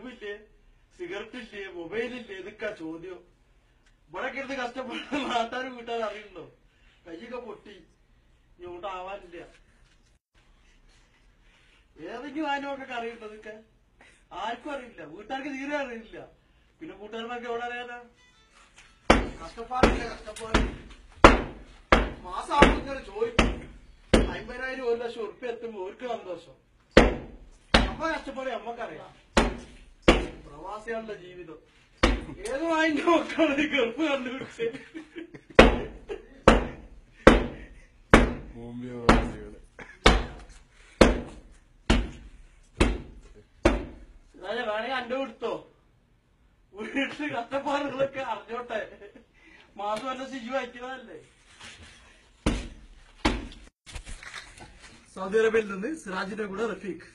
ബൾബില്ലേ cigarette ഇല്ലേ മൊബൈലില്ലേ ഇതൊക്കെ ചോദ്യം ഇവിടെ ഇരുന്ന് കഷ്ടപ്പെടുന്ന നാട്ടാരും വീട്ടുകാർ അറിയണ്ടോ കൈയൊക്കെ പൊട്ടി ഇങ്ങോട്ട് ആവാനില്ല ഏതെങ്കിലും ആനൊക്കെ അറിയണ്ടോ ഇതൊക്കെ ആർക്കും അറിയില്ല വീട്ടുകാർക്ക് തീരെ അറിയില്ല പിന്നെ കൂട്ടുകാരന്മാർക്ക് എവിടെ അറിയാനാ കഷ്ടപ്പാടില്ല കഷ്ടപ്പാട് മാസം ആവുമ്പോൾ ചോദിക്കും അമ്പതിനായിരം ഒരു ലക്ഷം ഉറുപ്പ്യ എത്തുമ്പോ അവർക്ക് സന്തോഷം നമ്മ കഷ്ടപ്പാട് നമ്മക്കറിയാം പ്രവാസികളുടെ ജീവിതം ഏത് വാങ്ങിന്റെ മക്കളാണ് ഈ ഗൾഫ് കണ്ടുപിടിച്ച് മുംബൈ പ്രവാസികള് അതെ വേണമെങ്കിൽ അന്റെ കൊടുത്തോ വീട്ടില് കഷ്ടപ്പാടുകളൊക്കെ അറിഞ്ഞോട്ടെ മാസം എന്നെ ശിശു അയക്കുന്നതല്ലേ സൗദി അറേബ്യയിൽ നിന്ന് സിറാജിന്റെ കൂടെ റഫീഖ്